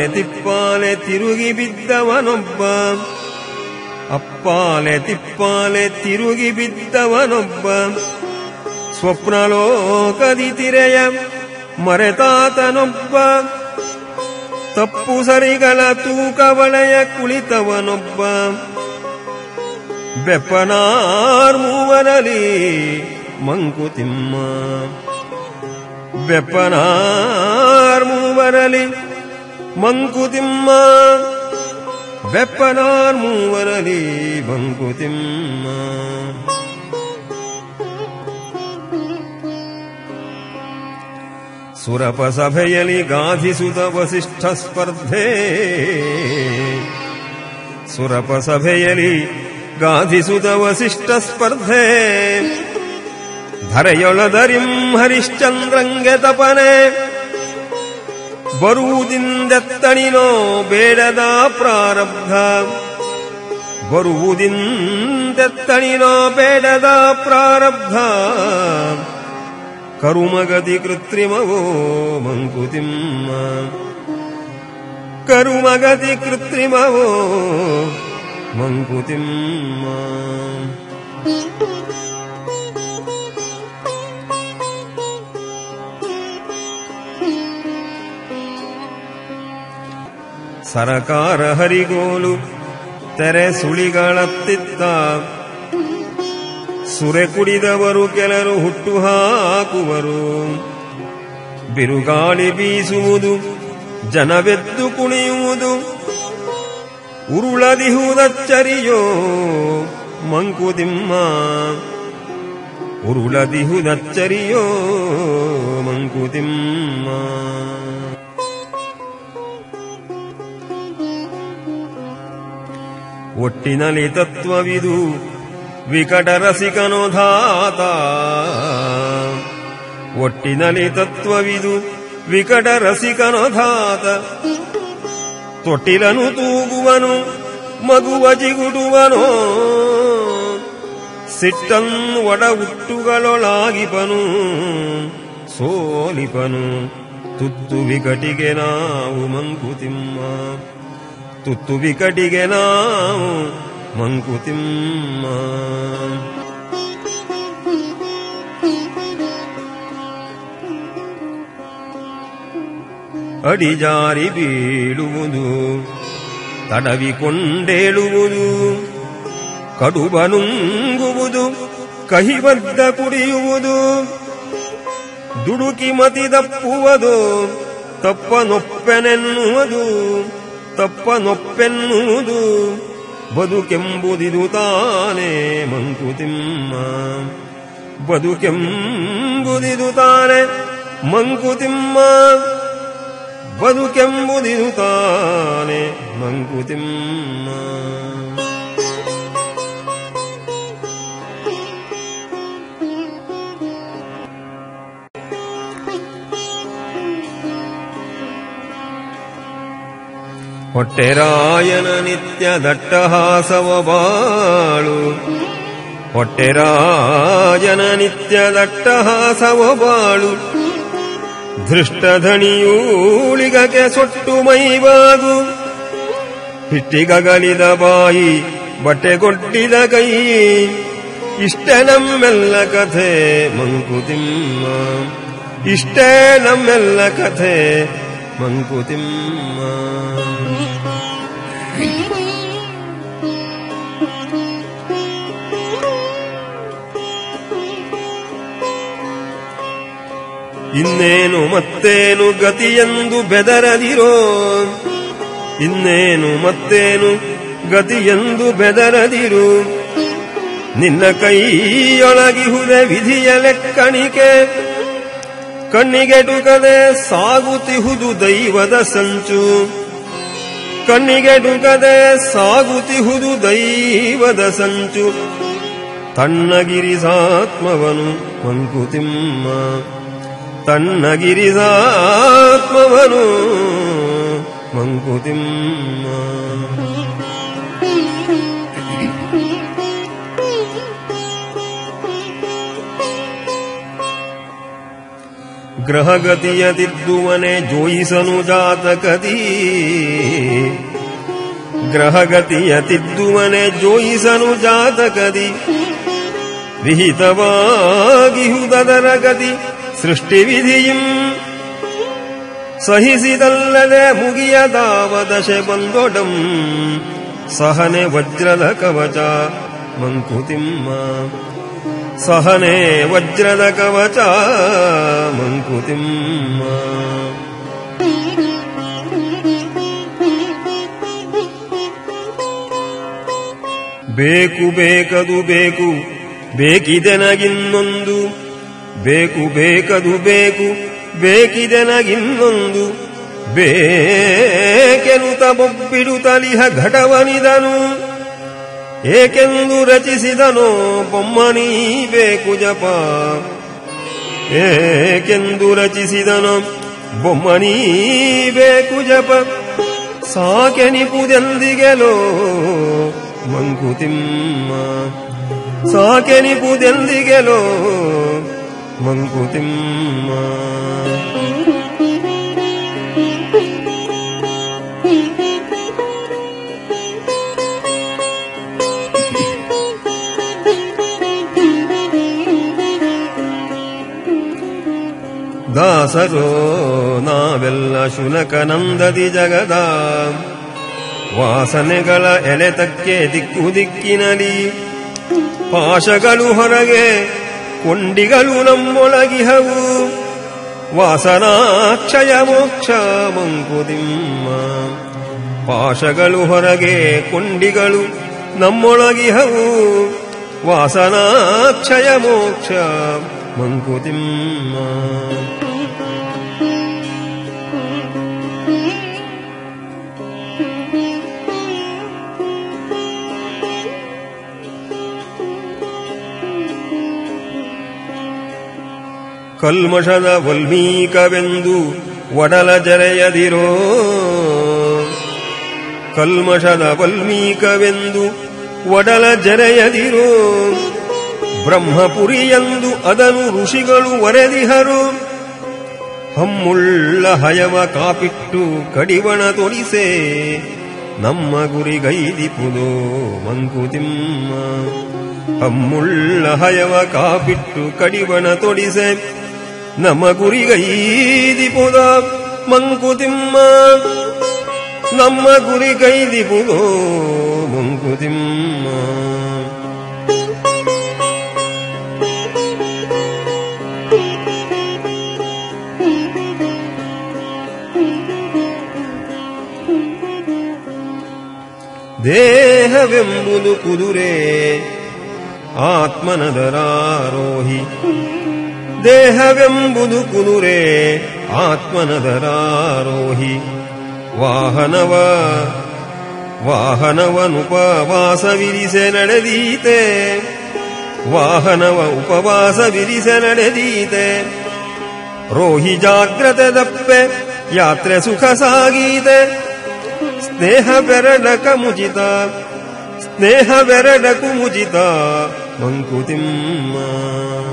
ತಿಪ್ಪಾಲೆ ತಿರುಗಿ ಬಿದ್ದವನೊಬ್ಬ ಅಪ್ಪಾಲೆ ತಿಪ್ಪಾಲೆ ತಿರುಗಿ ಬಿದ್ದವನೊಬ್ಬ ಸ್ವಪ್ನಲೋಕದಿ ತಿರೆಯ ಮರೆತಾತನೊಬ್ಬ ತಪ್ಪು ಸರಿಗಳ ತೂಕವಳೆಯ ಕುಳಿತವನೊಬ್ಬ ಬೆಪ್ಪನಾರ್ ಮೂವರಲಿ ಮಂಕುತಿಮ್ಮ ಬೆಪ್ಪನಾರ್ ಮೂವರಲಿ ಮಂಕುತಿಮ್ಮ ಬೆಪ್ಪನಾರ್ ಮೂವರಲಿ ಮಂಕುತಿಮ್ಮ ಸುರಪ ಸಭೆಯಲ್ಲಿ ಗಾಧಿಸುತ ವಸಿಷ್ಠ ಸ್ಪರ್ಧೆ ಸುರಪ ಸಭೆಯಲ್ಲಿ ಗಾಧಿಸುತ ವಸಿಷ್ಠ ಸ್ಪರ್ಧೆ ಧರೆಯೊಳದರಿಂ ಹರಿಶ್ಚಂದ್ರಂಗೆ ತಪನೆ ಬರುವುದಿಂದೆತ್ತಣಿನೋ ಬೇಡದ ಪ್ರಾರಬ್ಧ ಬರುವುದಿಂದೆತ್ತಣಿನೋ ಬೇಡದ ಪ್ರಾರಬ್ಧ ಕರುಮಗತಿ ಕೃತ್ರಿಮವೋ ಮಂಕುತಿಮ್ಮ ಕರುಮಗತಿ ಕೃತ್ರಿಮವೋ ಮಂಕುತಿಮ್ಮ ಸರಕಾರ ಹರಿಗೋಲು ತೆರೆ ಸುಳಿಗಳತ್ತಿತ್ತ ಸುರೆ ಕುಡಿದವರು ಕೆಲರು ಹುಟ್ಟು ಹಾಕುವರು ಬಿರುಗಾಳಿ ಬೀಸುವುದು ಜನವೆದ್ದು ಕುಣಿಯುವುದು ಉರುಳದಿಹುದಚ್ಚರಿಯೋ ಮಂಕುದಿಮ್ಮ ಉರುಳದಿಹುದಚ್ಚರಿಯೋ ಮಂಕುತಿಮ್ಮ ಒಟ್ಟಿನಲ್ಲಿ ತತ್ವವಿದು ವಿಕಟ ರಸಿಕನೋಧಾತ ಒಟ್ಟಿನಲ್ಲಿ ತತ್ವವಿದು ವಿಕಟ ರಸಿಕನೋಧಾತ ತೊಟ್ಟಿಲನು ತೂಗುವನು ಮಗುವ ಜಿಗುಡುವನೋ ಸಿಟ್ಟನ್ನು ಒಡ ಹುಟ್ಟುಗಳೊಳಾಗಿಪನು ಸೋಲಿಪನು ತುತ್ತು ವಿಕಟಿಗೆ ನಾವು ಮಂಕುತಿಮ್ಮ ತುತ್ತು ವಿಕಟಿಗೆ ನಾವು ಮಂಕುತಿಮ್ಮ ಅಡಿಜಾರಿ ಬೀಳುವುದು ತಡವಿಕೊಂಡೇಳುವುದು ಕಡುಬನುಂಗುವುದು ಕಹಿಬದ್ದ ಕುಡಿಯುವುದು ದುಡುಕಿ ಮತಿದಪ್ಪುವುದು ತಪ್ಪನೊಪ್ಪೆನೆನ್ನುವುದು ತಪ್ಪನೊಪ್ಪೆನ್ನುವುದು ಬದುಕೆಂಬುದಿದು ತಾನೇ ಮಂಕುತಿಮ್ಮ ಬದುಕೆಂಬುದಿದು ತಾನೆ ಮಂಕುತಿಮ್ಮ ಬದುಕೆಂಬುದಿದು ತಾನೆ ಮಂಕುತಿಮ್ಮ ಹೊಟ್ಟೆರಾಯನ ನಿತ್ಯ ದಟ್ಟಹಾಸವ ಬಾಳು ಹೊಟ್ಟೆರಾಯನ ನಿತ್ಯ ದಟ್ಟಹಾಸವ ಬಾಳು ಧೃಷ್ಟಧಣಿಯೂಳಿಗಕ್ಕೆ ಸೊಟ್ಟು ಮೈಬಾಗು ಹಿಟ್ಟಿಗಗಲಿದ ಬಾಯಿ ಬಟ್ಟೆಗೊಡ್ಡಿದ ಕೈ ಇಷ್ಟೇ ನಮ್ಮೆಲ್ಲ ಕಥೆ ಮಂಕುತಿಮ್ಮ ಇಷ್ಟೇ ನಮ್ಮೆಲ್ಲ ಕಥೆ ಮಂಕುತಿಮ್ಮ ಇನ್ನೇನು ಮತ್ತೇನು ಗತಿಯೆಂದು ಬೆದರದಿರೋ ಇನ್ನೇನು ಮತ್ತೇನು ಗತಿಯೆಂದು ಬೆದರದಿರು ನಿನ್ನ ಕೈಯೊಳಗಿಹುದೆ ವಿಧಿಯ ಲೆಕ್ಕಣಿಕೆ ಕಣ್ಣಿಗೆಟುಕದೆ ಸಾಗುತ್ತಿಹುದು ದೈವದ ಸಂಚು ಕಣ್ಣಿಗೆಟುಕದೆ ಸಾಗುತ್ತಿಹುದು ದೈವದ ಸಂಚು ತಣ್ಣಗಿರಿಸಾತ್ಮವನು ಮಂಕುತಿಮ್ಮ ತಣ್ಣಗಿರಿಸಾತ್ಮವನು ಮಂಕುತಿಮ್ಮ ಗ್ರಹಗತಿಯ ತಿದ್ದುವನೆ ಜೋಯಿಸನು ಜಾತಕದಿ ಗ್ರಹಗತಿಯ ತಿದ್ದುವನೆ ಜೋಯಿಸನು ಜಾತಕದಿ ವಿಹಿತವಾಗಿಹುದರ ಗತಿ ಸೃಷ್ಟಿವಿಧಿಯಿಂ ಸಹಿಸಿದಲ್ಲದೆ ಮುಗಿಯದಾವದಶೆ ಬಂದೊಡಂ ಸಹನೆ ವಜ್ರದ ಕವಚ ಮಂಕುತಿಮ್ಮ ಸಹನೆ ವಜ್ರದ ಕವಚ ಮಂಕುತಿಮ್ಮ ಬೇಕು ಬೇಕದು ಬೇಕು ಬೇಕಿದೆನಗಿನ್ನೊಂದು ಬೇಕು ಬೇಕದು ಬೇಕು ಬೇಕಿದೆನಗಿನ್ನೊಂದು ಬೇಕೆನುತ ಬೊಬ್ಬಿಡುತ್ತಲಿಹ ಘಟವನಿದನು ಏಕೆಂದು ರಚಿಸಿದನೋ ಬೊಮ್ಮನೀ ಬೇಕು ಜಪ ಏಕೆಂದು ರಚಿಸಿದನೋ ಬೊಮ್ಮನೀ ಬೇಕು ಜಪ ಸಾಕೆನಿಪುದೆಂದಿಗೆಲೋ ಮಂಕುತಿಮ್ಮ ಸಾಕೆನಿಪುದೆಂದಿಗೆಲೋ ಮಂಕುತಿಮ್ಮ ದಾಸರೋ ನಾವೆಲ್ಲ ಶುನಕನಂದದಿ ಜಗದ ವಾಸನೆಗಳ ಎಲೆತಕ್ಕೆ ದಿಕ್ಕು ದಿಕ್ಕಿನಲಿ ಪಾಶಗಳು ಹೊರಗೆ ಕೊಂಡಿಗಳು ನಮ್ಮೊಳಗಿಹವು ವಾಸನಾಕ್ಷಯ ಮೋಕ್ಷ ಮಂಕುದಿಮ್ಮ ಪಾಶಗಳು ಹೊರಗೆ ಕೊಂಡಿಗಳು ನಮ್ಮೊಳಗಿಹವು ವಾಸನಾಕ್ಷಯ ಮೋಕ್ಷ ಮಂಕುತಿಮ್ಮ ಕಲ್ಮಷದ ವಲ್ಮೀಕವೆಂದು ಒಡಲ ಜರೆಯದಿರೋ ಕಲ್ಮಷದ ವಲ್ಮೀಕವೆಂದು ಒಡಲ ಜರೆಯದಿರೋ ಬ್ರಹ್ಮಪುರಿಯಂದು ಅದನು ಋಷಿಗಳು ವರೆದಿಹರು ಹಮ್ಮುಳ್ಳ ಹಯವ ಕಾಪಿಟ್ಟು ಕಡಿವಣ ತೊಡಿಸೆ ನಮ್ಮ ಗುರಿಗೈದಿಪುದೋ ಮಂಕುತಿಮ್ಮ ಹಮ್ಮುಳ್ಳ ಹಯವ ಕಾಪಿಟ್ಟು ಕಡಿವಣ ತೊಡಿಸೆ ನಮ್ಮ ಗುರಿಗೈದಿಪುದ ಮಂಕುತಿಮ್ಮ ನಮ್ಮ ಗುರಿಗೈದಿಪುದೋ ಮಂಕುತಿಮ್ಮ ದೇಹವೆಂಬುದು ಕುದುರೆ ಆತ್ಮನದರಾರೋಹಿ ದೇಹವೆಂಬುದು ಕುದುರೆ ಆತ್ಮನದರಾರೋಹಿ ವಾಹನವ ವಾಹನವನುಪವಾಸವಿರಿಸೆ ನಡೆದೀತೆ ವಾಹನವ ಉಪವಾಸವಿರಿಸೆ ನಡೆದೀತೆ ರೋಹಿ ಜಾಗ್ರತೆ ದಪ್ಪೆ ಯಾತ್ರೆ ಸುಖ ಸಾಗೀತೆ ಸ್ನೇಹ ಬೆರಡಕ ಮುಜಿತ ಸ್ನೇಹ ಬೆರಡಕು ಮುಜಿತ ಮಂಕುತಿಮ್ಮ